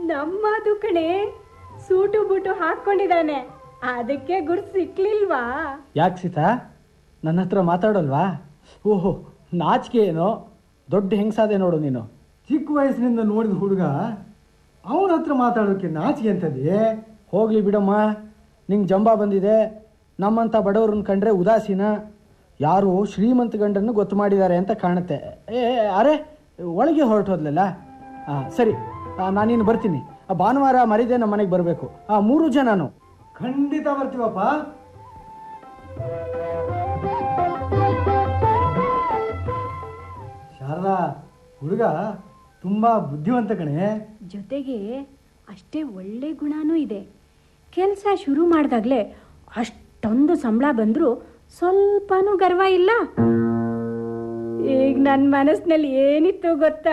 ನಮ್ಮದು ಕಣೆ suit boot ಹಾಕೊಂಡಿದ್ದಾನೆ ಅದಕ್ಕೆ ಗುರ್ತು ಸಿಕ್ಲಿಲ್ವಾ ಯಾಕೆ ಸೀತಾ ನನ್ನ ಹತ್ರ ಮಾತಾಡಲ್ವಾ ಓಹೋ ನಾಚಿಕೆ ಏನೋ ದೊಡ್ಡ ಹೆಂಗಸಾದೆ ನೋಡು ನೀನು ಚಿಕ್ಕ ವಯಸ್ಸಿನಿಂದ ನೋಡಿದ ಹುಡುಗ ಅವನ ಹತ್ರ ಮಾತಾಡೋಕೆ ನಾಚಿಕೆ ಅಂತದೇ ಹೋಗ್ಲಿ ಬಿಡಮ್ಮ ನಿಂಗೆ ಜಂಬ ಬಂದಿದೆ ನಮ್ಮಂಥ ಬಡವ್ರನ್ನ ಕಂಡ್ರೆ ಉದಾಸೀನ ಯಾರು ಶ್ರೀಮಂತ ಗಂಡನ್ನು ಗೊತ್ತು ಮಾಡಿದ್ದಾರೆ ಅಂತ ಕಾಣುತ್ತೆ ಏ ಅರೆ ಒಳಗೆ ಹೊರಟೋದ್ಲಲ್ಲ ಹಾಂ ಸರಿ ಆ, ನಾನಿನ್ನು ಬರ್ತೀನಿ ಆ, ಭಾನುವಾರ ಮರಿದೆ ನಮ್ಮ ಮನೆಗೆ ಬರಬೇಕು ಆ ಮೂರು ಜನನು ಖಂಡಿತ ಬರ್ತೀವಪ್ಪ ಶಾರದಾ ಹುಡುಗ ತುಂಬಾ ಬುದ್ಧಿವಂತ ಕಣೆ ಜೊತೆಗೆ ಅಷ್ಟೇ ಒಳ್ಳೆ ಗುಣನೂ ಇದೆ ಕೆಲಸ ಶುರು ಮಾಡಿದಾಗಲೇ ಅಷ್ಟೊಂದು ಸಂಬಳ ಬಂದರೂ ಸ್ವಲ್ಪನೂ ಗರ್ವ ಇಲ್ಲ ಈಗ ನನ್ನ ಮನಸ್ಸಿನಲ್ಲಿ ಏನಿತ್ತು ಗೊತ್ತಾ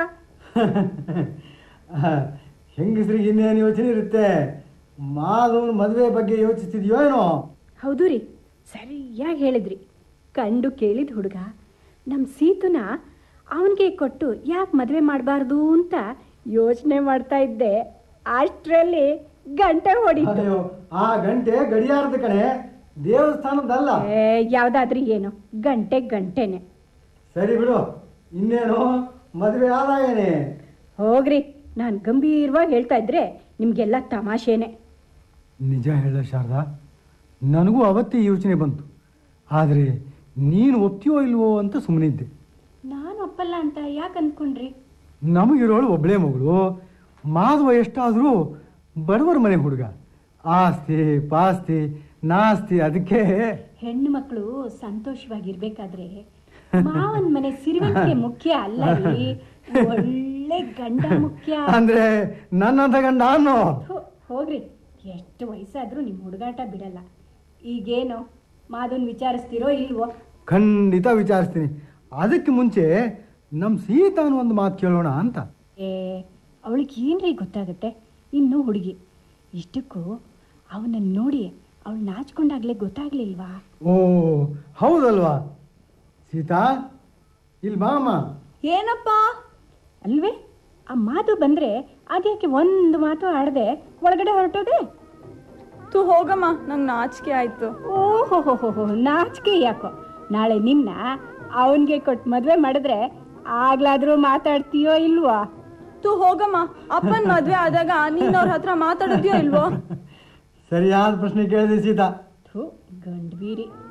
ಹೆಂಗಸ್ರಿಗೆ ಇನ್ನೇನು ಯೋಚನೆ ಇರುತ್ತೆ ಮಾಧವನ ಮದುವೆ ಬಗ್ಗೆ ಯೋಚಿಸ್ತಿದ್ಯೋ ಏನೋ ಹೌದು ರೀ ಸರಿಯಾಗಿ ಹೇಳಿದ್ರಿ ಕಂಡು ಕೇಳಿದ ಹುಡುಗ ನಮ್ಮ ಸೀತುನ ಅವನಿಗೆ ಕೊಟ್ಟು ಯಾಕೆ ಮದುವೆ ಮಾಡಬಾರ್ದು ಅಂತ ಯೋಚನೆ ಮಾಡ್ತಾ ಇದ್ದೆ ಅಷ್ಟರಲ್ಲಿ ಗಂಟೆ ಹೊಡಿತು ಅಯ್ಯೋ ಆ ಗಂಟೆ ಗಡಿಯಾರದ ಕಣೆ ದೇವಸ್ಥಾನದಲ್ಲ ಏ, ಯಾವ್ದಾದ್ರೂ ಏನು ಗಂಟೆ ಗಂಟೆನೆ ಸರಿ ಬಿಡು ಇನ್ನೇನು ಮದುವೆ ಆದಾಯನೇ ಹೋಗ್ರಿ ನಾನು ಗಂಭೀರವಾಗಿ ಹೇಳ್ತಾ ಇದ್ರೆ ನಿಮಗೆಲ್ಲ ತಮಾಷೆನೆ ನಿಜ ಹೇಳ ಶಾರದಾ ನನಗೂ ಅವತ್ತೇ ಯೋಚನೆ ಬಂತು ಆದರೆ ನೀನು ಒಪ್ತೀಯೋ ಇಲ್ವೋ ಅಂತ ಸುಮ್ಮನಿದ್ದೆ ನಾನು ಒಪ್ಪಲ್ಲ ಅಂತ ಯಾಕೆ ಅಂದ್ಕೊಂಡ್ರಿ ನಮಗಿರೋಳು ಒಬ್ಬಳೇ ಮಗಳು ಮಾಧವ ಎಷ್ಟಾದರೂ ಬಡವರ ಮನೆ ಹುಡುಗ ಆಸ್ತಿ ಪಾಸ್ತಿ ನಾಸ್ತಿ ಅದಕ್ಕೆ ಹೆಣ್ಣು ಮಕ್ಕಳು ಸಂತೋಷವಾಗಿರ್ಬೇಕಾದ್ರೆ ಮಾವನ್ ಮನೆ ಸಿರಿವಂತಿಕೆ ಮುಖ್ಯ ಅಲ್ಲ ರೀ ಒಳ್ಳೆ ಗಂಡ ಮುಖ್ಯ ಅಂದ್ರೆ ನನ್ನಂತ ಗಂಡ ಅನ್ನೋ ಥು, ಹೋಗ್ರಿ ಎಷ್ಟು ವಯಸ್ಸಾದ್ರೂ ನಿಮ್ ಹುಡುಗಾಟ ಬಿಡಲ್ಲ ಈಗೇನು ಮಾಧವನ್ ವಿಚಾರಿಸ್ತಿರೋ ಇಲ್ವೋ ಖಂಡಿತ ವಿಚಾರಿಸ್ತೀನಿ ಅದಕ್ಕೆ ಮುಂಚೆ ನಮ್ಮ ಸೀತಾನು ಒಂದು ಮಾತು ಕೇಳೋಣ ಅಂತ ಏ ಅವಳಿಗೆ ಏನ್ರಿ ಗೊತ್ತಾಗುತ್ತೆ ಇನ್ನು ಹುಡುಗಿ ಇಷ್ಟಕ್ಕೂ ಅವನನ್ನ ನೋಡಿ ಅವಳು ನಾಚ್ಕೊಂಡಾಗ್ಲೇ ಗೊತ್ತಾಗ್ಲಿಲ್ವಾ ಓ ಹೌದಲ್ವಾ ಸೀತಾ ಇಲ್ಲಿ ಬಾ ಅಮ್ಮ ಏನಪ್ಪ ಅಲ್ವೇ ಆ ಮಾತು ಬಂದ್ರೆ ಅದ್ಯಾಕೆ ಒಂದು ಮಾತು ಆಡದೆ ಒಳಗಡೆ ಹೊರಟೋದೆ ತು ಹೋಗಮ್ಮ ನಂಗೆ ನಾಚಿಕೆ ಆಯ್ತು ಓಹೋ ನಾಚಿಕೆ ಯಾಕೋ ನಾಳೆ ನಿನ್ನ ಅವನಿಗೆ ಕೊಟ್ಟು ಮದ್ವೆ ಮಾಡಿದ್ರೆ ಆಗ್ಲಾದ್ರೂ ಮಾತಾಡ್ತೀಯೋ ಇಲ್ವೋ ತು ಹೋಗಮ್ಮ ಅಪ್ಪನ್ ಮದ್ವೆ ಆದಾಗ ನೀನ್ ಅವ್ರ ಹತ್ರ ಮಾತಾಡಿದ್ಯೋ ಇಲ್ವೋ ಸರಿಯಾದ ಪ್ರಶ್ನೆ ಕೇಳಿದೆ ಸೀತಾ ಥು ಗಂಡ್ಬೀರಿ